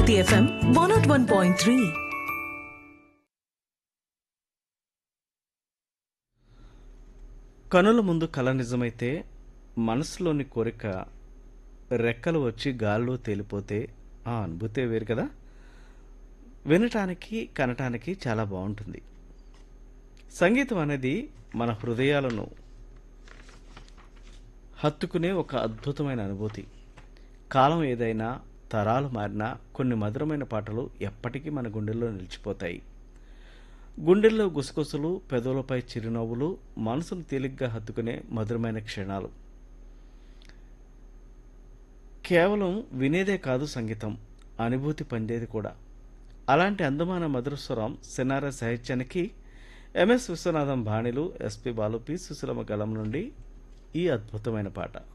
Bharati FM one not one point three కనుల ముందు కళ నిజమైతే మనసులోని కోరిక రెక్కలు వచ్చి గాల్లో తేలిపోతే ఆ అనుభూతే వేరు కదా వినటానికి కనటానికి చాలా బాగుంటుంది సంగీతం అనేది మన హృదయాలను హత్తుకునే ఒక అద్భుతమైన అనుభూతి కాలం ఏదైనా తరాలు మారినా కొన్ని మధురమైన పాటలు ఎప్పటికీ మన గుండెల్లో నిలిచిపోతాయి గుండెల్లో గుసగుసలు పెదవులపై చిరునవ్వులు మనసును తేలిగ్గా హత్తుకునే మధురమైన క్షణాలు కేవలం వినేదే కాదు సంగీతం అనుభూతి పొందేది కూడా అలాంటి అందమైన మధుర స్వరం సినార సాహిత్యానికి ఎంఎస్ విశ్వనాథం బాణిలు ఎస్పి బాలు పి సుశీలమ్మ గళం నుండి ఈ అద్భుతమైన పాట